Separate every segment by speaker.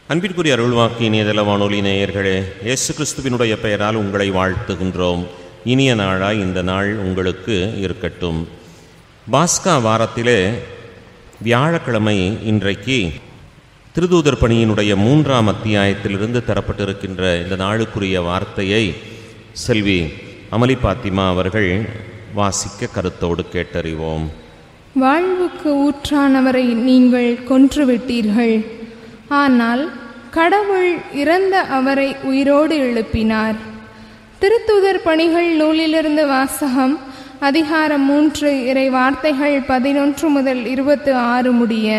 Speaker 1: அன்பிற்குரிய அருள்வாக்கு இணையதள வானொலி நேயர்களே இயேசு கிறிஸ்துவினுடைய பெயரால் உங்களை வாழ்த்துகின்றோம் இனிய நாளாய் இந்த நாள் உங்களுக்கு இருக்கட்டும் பாஸ்கா வாரத்திலே வியாழக்கிழமை இன்றைக்கு திருதூதர் பணியினுடைய மூன்றாம் அத்தியாயத்திலிருந்து தரப்பட்டிருக்கின்ற இந்த நாளுக்குரிய வார்த்தையை செல்வி அமலி பாத்திமா அவர்கள் வாசிக்க கருத்தோடு கேட்டறிவோம்
Speaker 2: வாழ்வுக்கு ஊற்றானவரை நீங்கள் கொன்றுவிட்டீர்கள் ஆனால் கடவுள் இறந்த அவரை உயிரோடு எழுப்பினார் திருத்துதர் பணிகள் நூலிலிருந்து வாசகம் அதிகாரம் மூன்று இறை வார்த்தைகள் பதினொன்று முதல் இருபத்து ஆறு முடிய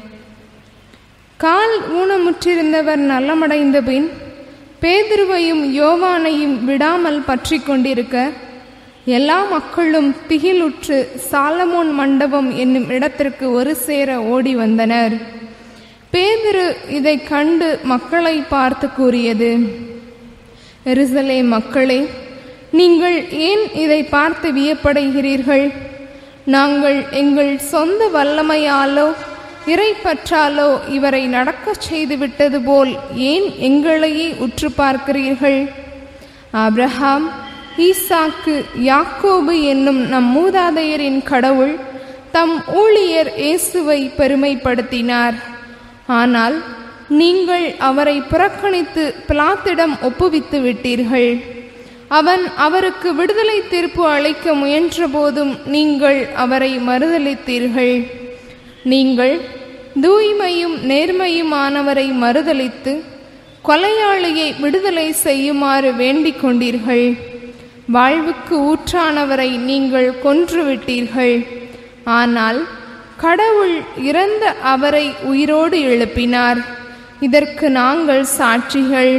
Speaker 2: கால் ஊனமுற்றிருந்தவர் நலமடைந்த பின் பேதுருவையும் யோவானையும் விடாமல் பற்றி கொண்டிருக்க எல்லா மக்களும் திகிலுற்று சாலமோன் மண்டபம் என்னும் இடத்திற்கு ஒரு சேர ஓடி வந்தனர் பேதுரு இதை கண்டு மக்களை பார்த்து கூறியது எருசலே மக்களே நீங்கள் ஏன் இதை பார்த்து வியப்படைகிறீர்கள் நாங்கள் எங்கள் சொந்த வல்லமையாலோ இறைப்பற்றாலோ இவரை நடக்கச் செய்து விட்டது போல் ஏன் எங்களையே உற்று பார்க்கிறீர்கள் ஆப்ரஹாம் ஈசாக்கு யாக்கோபு என்னும் நம் மூதாதையரின் கடவுள் தம் ஊழியர் இயேசுவை பெருமைப்படுத்தினார் ஆனால் நீங்கள் அவரை புறக்கணித்து பிளாத்திடம் ஒப்புவித்து விட்டீர்கள் அவன் அவருக்கு விடுதலை தீர்ப்பு அளிக்க முயன்றபோதும் நீங்கள் அவரை மறுதளித்தீர்கள் நீங்கள் தூய்மையும் நேர்மையுமானவரை மறுதளித்து கொலையாளியை விடுதலை செய்யுமாறு வேண்டிக் கொண்டீர்கள் வாழ்வுக்கு ஊற்றானவரை நீங்கள் கொன்றுவிட்டீர்கள் ஆனால் கடவுள் இறந்த அவரை உயிரோடு எழுப்பினார் இதற்கு நாங்கள் சாட்சிகள்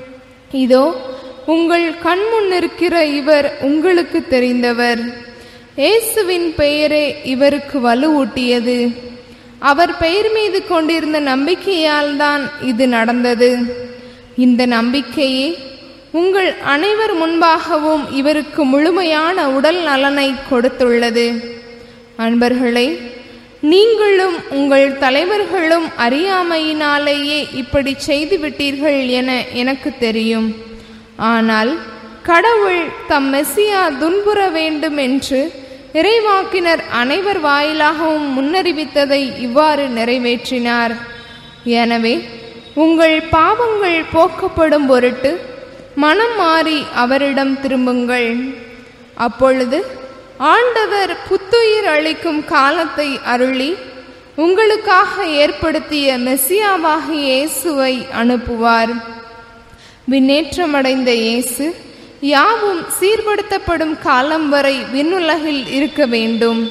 Speaker 2: இதோ உங்கள் கண்முன் இருக்கிற இவர் உங்களுக்கு தெரிந்தவர் இயேசுவின் பெயரே இவருக்கு வலுவூட்டியது அவர் பெயர் மீது கொண்டிருந்த நம்பிக்கையால் தான் இது நடந்தது இந்த நம்பிக்கையே உங்கள் அனைவர் முன்பாகவும் இவருக்கு முழுமையான உடல் நலனை கொடுத்துள்ளது அன்பர்களே நீங்களும் உங்கள் தலைவர்களும் அறியாமையினாலேயே இப்படி செய்துவிட்டீர்கள் என எனக்கு தெரியும் ஆனால் கடவுள் தம் மெஸ்ஸியா துன்புற வேண்டும் என்று இறைவாக்கினர் அனைவர் வாயிலாகவும் முன்னறிவித்ததை இவ்வாறு நிறைவேற்றினார் எனவே உங்கள் பாவங்கள் போக்கப்படும் பொருட்டு மனம் மாறி அவரிடம் திரும்புங்கள் அப்பொழுது ஆண்டவர் புத்துயிர் அளிக்கும் காலத்தை அருளி உங்களுக்காக ஏற்படுத்திய மெஸ்ஸியாவாகிய இயேசுவை அனுப்புவார் விண்ணேற்றமடைந்த இயேசு யாவும் சீர்படுத்தப்படும் காலம் வரை விண்ணுலகில் இருக்க வேண்டும்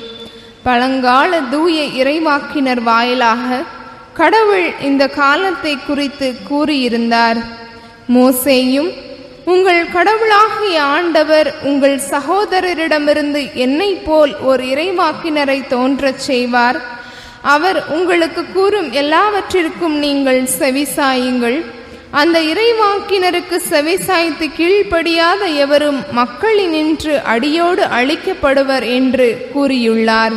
Speaker 2: பழங்கால தூய இறைவாக்கினர் வாயிலாக கடவுள் இந்த காலத்தை குறித்து கூறியிருந்தார் மோசேயும் உங்கள் கடவுளாகிய ஆண்டவர் உங்கள் சகோதரரிடமிருந்து என்னை போல் ஒரு இறைவாக்கினரை தோன்றச் செய்வார் அவர் உங்களுக்கு கூறும் எல்லாவற்றிற்கும் நீங்கள் செவிசாயுங்கள் அந்த இறைவாக்கினருக்கு செவிசாய்த்து கீழ்ப்படியாத எவரும் மக்களினின்று அடியோடு அழிக்கப்படுவர் என்று கூறியுள்ளார்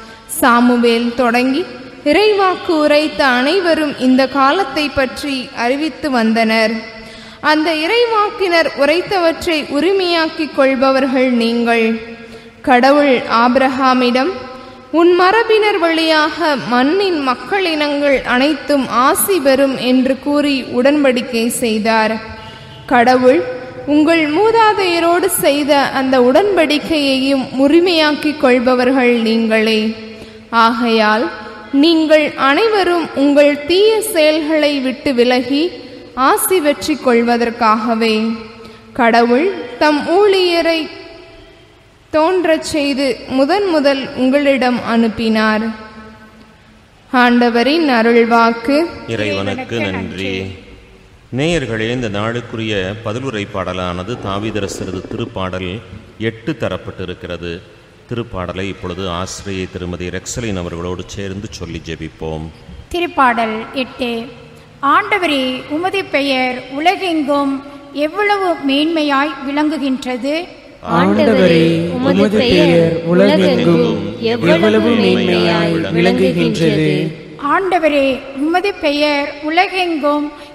Speaker 2: சாமுவேல் தொடங்கி இறைவாக்கு உரைத்த அனைவரும் இந்த காலத்தை பற்றி அறிவித்து வந்தனர் அந்த இறைவாக்கினர் உரைத்தவற்றை உரிமையாக்கிக் கொள்பவர்கள் நீங்கள் கடவுள் ஆபிரஹாமிடம் உன் மரபினர் வழியாக மண்ணின் மக்களினங்கள் அனைத்தும் ஆசி பெறும் என்று கூறி உடன்படிக்கை செய்தார் கடவுள் உங்கள் மூதாதையரோடு செய்த அந்த உடன்படிக்கையையும் உரிமையாக்கிக் கொள்பவர்கள் நீங்களே ஆகையால் நீங்கள் அனைவரும் உங்கள் தீய செயல்களை விட்டு விலகி ஆசி வெற்றி கொள்வதற்காகவே கடவுள் தம் ஊழியரை தோன்றச் செய்து முதன் முதல் உங்களிடம் அனுப்பினார் ஆண்டவரின் அருள்வாக்கு
Speaker 1: இறைவனுக்கு நன்றி நேயர்களே இந்த நாளுக்குரிய பதிலுரை பாடலானது தாவிதரசரது திருப்பாடல் எட்டு தரப்பட்டிருக்கிறது திருப்பாடலை இப்பொழுது ஆசிரியை திருமதி ரெக்ஸலின் அவர்களோடு சேர்ந்து சொல்லி ஜெபிப்போம்
Speaker 3: திருப்பாடல் எட்டு ஆண்டவரே உமது பெயர் உலகெங்கும் எவ்வளவு மேன்மையாய் விளங்குகின்றது
Speaker 4: ஆண்டவரே உமது பெயர் உலகெங்கும் எவ்வளவு மேன்மையாய் விளங்குகின்றது
Speaker 3: ஆண்டவரே உமது பெயர் உலகெங்கும்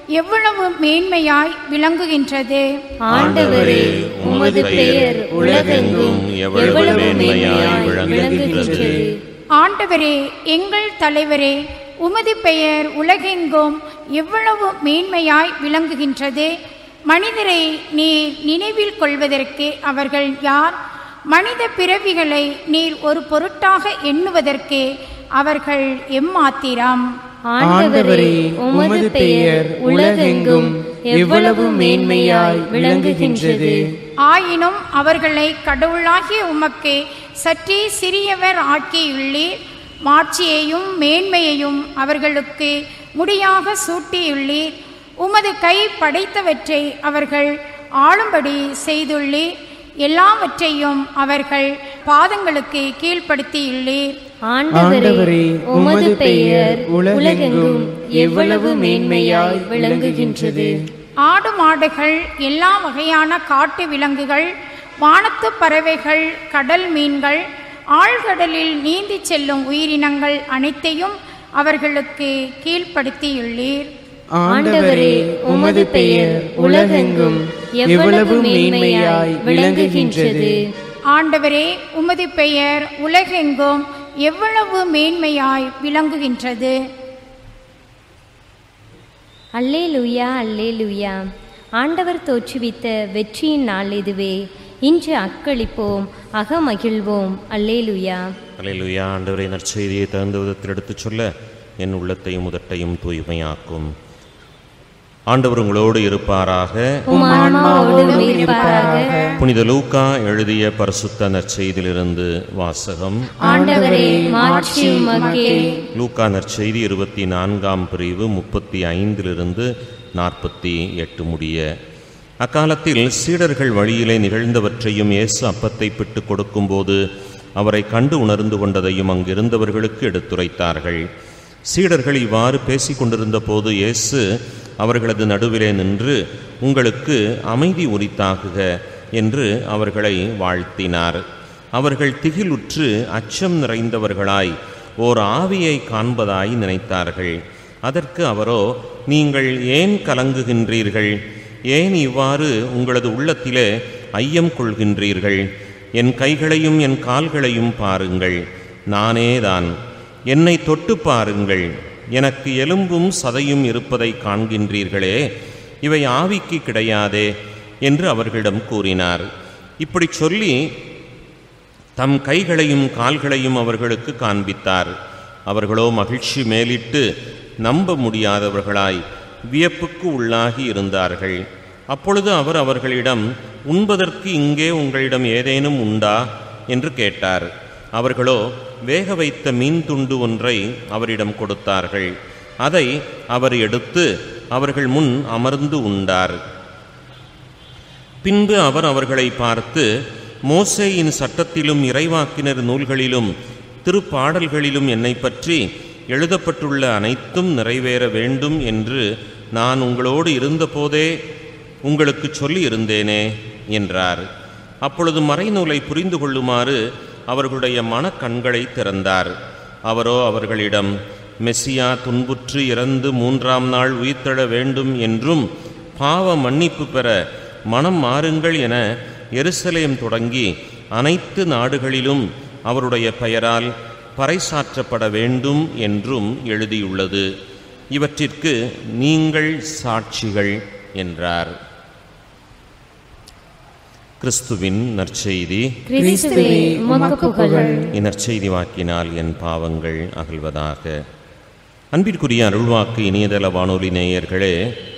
Speaker 3: எவ்வளவு மேன்மையாய் விளங்குகின்றது
Speaker 4: ஆண்டவரே உமது பெயர் உலகெங்கும் எவ்வளவு மேன்மையாய் விளங்குகின்றது
Speaker 3: ஆண்டவரே எங்கள் தலைவரே உமது பெயர் உலகெங்கும் எவ்வளவு மேன்மையாய் விளங்குகின்றது மனிதரை நீர் நினைவில் கொள்வதற்கு அவர்கள் யார் மனித பிறவிகளை நீர் ஒரு பொருட்டாக எண்ணுவதற்கு அவர்கள் எம்மாத்திரம்
Speaker 4: ஆண்டவரே உமது பெயர் உலகெங்கும் எவ்வளவு மேன்மையாய் விளங்குகின்றது
Speaker 3: ஆயினும் அவர்களை கடவுளாகிய உமக்கு சற்றே சிறியவர் ஆக்கியுள்ளீர் மாட்சியையும் மேன்மையையும் அவர்களுக்கு முடியாக சூட்டியுள்ளீர் உமது கை படைத்தவற்றை அவர்கள் ஆளும்படி செய்துள்ளீர் எல்லாவற்றையும் அவர்கள் பாதங்களுக்கு கீழ்ப்படுத்தியுள்ளீர்
Speaker 4: ஆண்டவரே உமது பெயர் உலகெங்கும் எவ்வளவு மேன்மையாய் விளங்குகின்றது
Speaker 3: ஆடு மாடுகள் எல்லா வகையான காட்டு விலங்குகள் வானத்து பறவைகள் கடல் மீன்கள் ஆழ்கடலில் நீந்திச் செல்லும் உயிரினங்கள் அனைத்தையும் அவர்களுக்கு கீழ்ப்படுத்தியுள்ளீர்
Speaker 4: ஆண்டவரே உமது பெயர் உலகெங்கும் எவ்வளவு மேன்மையாய் விளங்குகின்றது
Speaker 3: ஆண்டவரே உமது பெயர் உலகெங்கும் எவ்வளவு மேன்மையாய் விளங்குகின்றது
Speaker 5: அல்லேலூயா அல்லேலூயா ஆண்டவர் தோற்றுவித்த வெற்றியின் நாள் இதுவே இன்று அக்களிப்போம் அகமகிழ்வோம் அல்லேலூயா
Speaker 1: அல்லேலூயா ஆண்டவரை நற்செய்தியை தகுந்த விதத்தில் எடுத்துச் சொல்ல என் உள்ளத்தையும் உதட்டையும் தூய்மையாக்கும் ஆண்டவர் உங்களோடு இருப்பாராக
Speaker 5: உம் ஆன்மாவோடும் இருப்பாராக
Speaker 1: புனித லூக்கா எழுதிய பரிசுத்த நற்செய்தியிலிருந்து வாசகம்
Speaker 5: ஆண்டவரே மாட்சி உமக்கே
Speaker 1: லூக்கா நற்செய்தி இருபத்தி நான்காம் பிரிவு முப்பத்தி ஐந்திலிருந்து நாற்பத்தி எட்டு முடிய அக்காலத்தில் சீடர்கள் வழியிலே நிகழ்ந்தவற்றையும் இயேசு அப்பத்தை பிட்டு கொடுக்கும்போது அவரை கண்டு உணர்ந்து கொண்டதையும் அங்கிருந்தவர்களுக்கு எடுத்துரைத்தார்கள் சீடர்கள் இவ்வாறு பேசிக் கொண்டிருந்த போது இயேசு அவர்களது நடுவிலே நின்று உங்களுக்கு அமைதி உரித்தாகுக என்று அவர்களை வாழ்த்தினார் அவர்கள் திகிலுற்று அச்சம் நிறைந்தவர்களாய் ஓர் ஆவியை காண்பதாய் நினைத்தார்கள் அதற்கு அவரோ நீங்கள் ஏன் கலங்குகின்றீர்கள் ஏன் இவ்வாறு உங்களது உள்ளத்திலே ஐயம் கொள்கின்றீர்கள் என் கைகளையும் என் கால்களையும் பாருங்கள் நானேதான் என்னை தொட்டு பாருங்கள் எனக்கு எலும்பும் சதையும் இருப்பதை காண்கின்றீர்களே இவை ஆவிக்கு கிடையாதே என்று அவர்களிடம் கூறினார் இப்படி சொல்லி தம் கைகளையும் கால்களையும் அவர்களுக்கு காண்பித்தார் அவர்களோ மகிழ்ச்சி மேலிட்டு நம்ப முடியாதவர்களாய் வியப்புக்கு உள்ளாகி இருந்தார்கள் அப்பொழுது அவர் அவர்களிடம் உண்பதற்கு இங்கே உங்களிடம் ஏதேனும் உண்டா என்று கேட்டார் அவர்களோ வேக வைத்த மீன் துண்டு ஒன்றை அவரிடம் கொடுத்தார்கள் அதை அவர் எடுத்து அவர்கள் முன் அமர்ந்து உண்டார் பின்பு அவர் அவர்களை பார்த்து மோசேயின் சட்டத்திலும் இறைவாக்கினர் நூல்களிலும் திருப்பாடல்களிலும் என்னை பற்றி எழுதப்பட்டுள்ள அனைத்தும் நிறைவேற வேண்டும் என்று நான் உங்களோடு இருந்தபோதே உங்களுக்கு சொல்லி இருந்தேனே என்றார் அப்பொழுது மறைநூலை புரிந்து கொள்ளுமாறு அவர்களுடைய மனக்கண்களை திறந்தார் அவரோ அவர்களிடம் மெஸ்ஸியா துன்புற்று இறந்து மூன்றாம் நாள் உயிர்த்தெழ வேண்டும் என்றும் பாவ மன்னிப்பு பெற மனம் மாறுங்கள் என எருசலேம் தொடங்கி அனைத்து நாடுகளிலும் அவருடைய பெயரால் பறைசாற்றப்பட வேண்டும் என்றும் எழுதியுள்ளது இவற்றிற்கு நீங்கள் சாட்சிகள் என்றார் கிறிஸ்துவின் நற்செய்தி
Speaker 5: கிறிஸ்துவே உமக்கு புகழ்
Speaker 1: இந்நற்செய்தி வாக்கினால் என் பாவங்கள் அகல்வதாக அன்பிற்குரிய அருள்வாக்கு இணையதள வானொலி நேயர்களே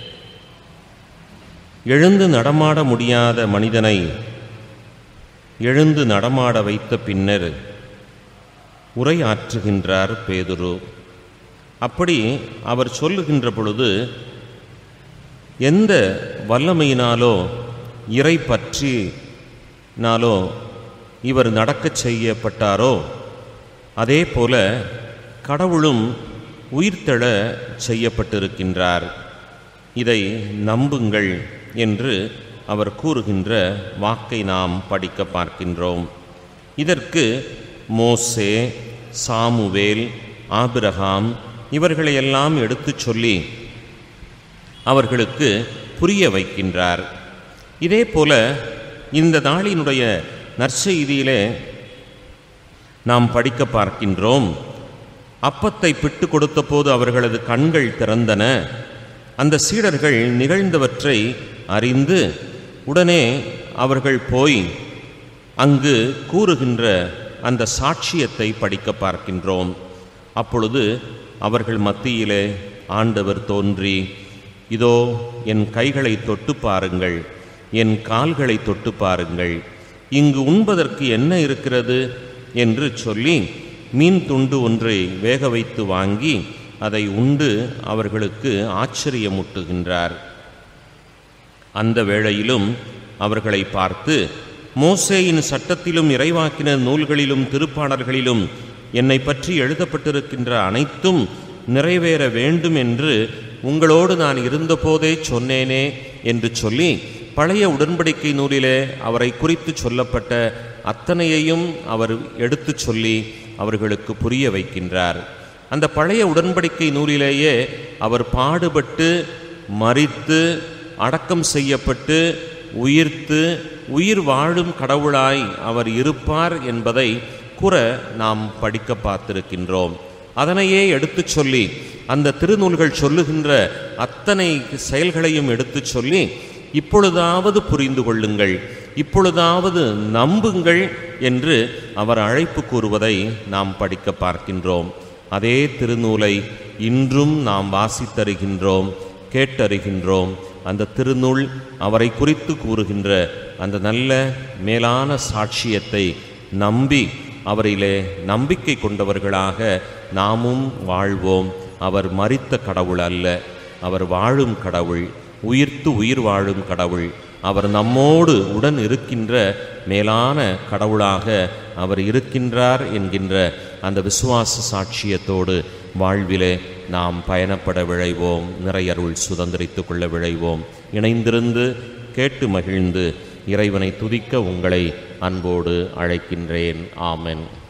Speaker 1: எழுந்து நடமாட முடியாத மனிதனை எழுந்து நடமாட வைத்த பின்னர் உரையாற்றுகின்றார் பேதுரு அப்படி அவர் சொல்லுகின்ற பொழுது எந்த வல்லமையினாலோ இறை பற்றினாலோ இவர் நடக்கச் செய்யப்பட்டாரோ அதே போல கடவுளும் உயிர்த்தெழ செய்யப்பட்டிருக்கின்றார் இதை நம்புங்கள் என்று அவர் கூறுகின்ற வாக்கை நாம் படிக்க பார்க்கின்றோம் இதற்கு மோசே சாமுவேல் ஆபிரகாம் இவர்களையெல்லாம் எடுத்துச் சொல்லி அவர்களுக்கு புரிய வைக்கின்றார் இதே போல இந்த நாளினுடைய நற்செய்தியிலே நாம் படிக்க பார்க்கின்றோம் அப்பத்தை பிட்டு கொடுத்தபோது அவர்களது கண்கள் திறந்தன அந்த சீடர்கள் நிகழ்ந்தவற்றை அறிந்து உடனே அவர்கள் போய் அங்கு கூறுகின்ற அந்த சாட்சியத்தை படிக்க பார்க்கின்றோம் அப்பொழுது அவர்கள் மத்தியிலே ஆண்டவர் தோன்றி இதோ என் கைகளை தொட்டு பாருங்கள் என் கால்களை தொட்டு பாருங்கள் இங்கு உண்பதற்கு என்ன இருக்கிறது என்று சொல்லி மீன் துண்டு ஒன்றை வேக வைத்து வாங்கி அதை உண்டு அவர்களுக்கு ஆச்சரியமூட்டுகின்றார் அந்த வேளையிலும் அவர்களை பார்த்து மோசேயின் சட்டத்திலும் இறைவாக்கினர் நூல்களிலும் திருப்பாடல்களிலும் என்னை பற்றி எழுதப்பட்டிருக்கின்ற அனைத்தும் நிறைவேற வேண்டும் என்று உங்களோடு நான் இருந்தபோதே சொன்னேனே என்று சொல்லி பழைய உடன்படிக்கை நூலிலே அவரை குறித்து சொல்லப்பட்ட அத்தனையையும் அவர் எடுத்துச் சொல்லி அவர்களுக்கு புரிய வைக்கின்றார் அந்த பழைய உடன்படிக்கை நூலிலேயே அவர் பாடுபட்டு மரித்து அடக்கம் செய்யப்பட்டு உயிர்த்து உயிர் வாழும் கடவுளாய் அவர் இருப்பார் என்பதை கூற நாம் படிக்க பார்த்திருக்கின்றோம் அதனையே எடுத்துச் சொல்லி அந்த திருநூல்கள் சொல்லுகின்ற அத்தனை செயல்களையும் எடுத்துச் சொல்லி இப்பொழுதாவது புரிந்து கொள்ளுங்கள் இப்பொழுதாவது நம்புங்கள் என்று அவர் அழைப்பு கூறுவதை நாம் படிக்க பார்க்கின்றோம் அதே திருநூலை இன்றும் நாம் வாசித்தருகின்றோம் கேட்டறிகின்றோம் அந்த திருநூல் அவரை குறித்து கூறுகின்ற அந்த நல்ல மேலான சாட்சியத்தை நம்பி அவரிலே நம்பிக்கை கொண்டவர்களாக நாமும் வாழ்வோம் அவர் மரித்த கடவுள் அல்ல அவர் வாழும் கடவுள் உயிர்த்து உயிர் வாழும் கடவுள் அவர் நம்மோடு உடன் இருக்கின்ற மேலான கடவுளாக அவர் இருக்கின்றார் என்கின்ற அந்த விசுவாச சாட்சியத்தோடு வாழ்விலே நாம் பயணப்பட விழைவோம் நிறையருள் சுதந்திரித்துக் கொள்ள விழைவோம் இணைந்திருந்து கேட்டு மகிழ்ந்து இறைவனை துதிக்க உங்களை அன்போடு அழைக்கின்றேன் ஆமென்